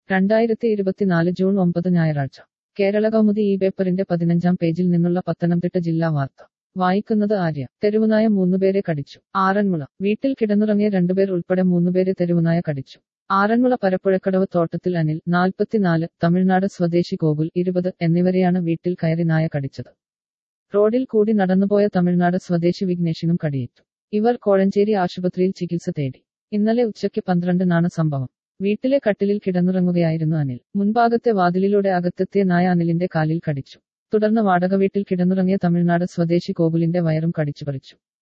രണ്ടായിരത്തി ഇരുപത്തിനാല് ജൂൺ ഒമ്പത് ഞായറാഴ്ച കേരള കൗമുദി ഈ പേപ്പറിന്റെ പതിനഞ്ചാം പേജിൽ നിന്നുള്ള പത്തനംതിട്ട ജില്ലാ വാർത്ത വായിക്കുന്നത് ആര്യ തെരുവുനായ മൂന്നുപേരെ കടിച്ചു ആറന്മുള വീട്ടിൽ കിടന്നുറങ്ങിയ രണ്ടുപേർ ഉൾപ്പെടെ മൂന്നുപേരെ തെരുവുനായ കടിച്ചു ആറന്മുള പരപ്പുഴക്കടവ് തോട്ടത്തിൽ അനിൽ നാൽപ്പത്തിനാല് തമിഴ്നാട് സ്വദേശി ഗോകുൽ ഇരുപത് എന്നിവരെയാണ് വീട്ടിൽ കയറി നായ കടിച്ചത് റോഡിൽ കൂടി നടന്നുപോയ തമിഴ്നാട് സ്വദേശി വിഘ്നേഷിനും കടിയേറ്റു ഇവർ കോഴഞ്ചേരി ആശുപത്രിയിൽ ചികിത്സ തേടി ഇന്നലെ ഉച്ചയ്ക്ക് പന്ത്രണ്ടിനാണ് സംഭവം വീട്ടിലെ കട്ടിലിൽ കിടന്നുറങ്ങുകയായിരുന്നു അനിൽ മുൻഭാഗത്തെ വാതിലിലൂടെ അകത്തെത്തിയ നായ അനിലിന്റെ കാലിൽ കടിച്ചു തുടർന്ന് വാടക വീട്ടിൽ കിടന്നുറങ്ങിയ തമിഴ്നാട് സ്വദേശി ഗോകുലിന്റെ വയറും കടിച്ചു പറിച്ചു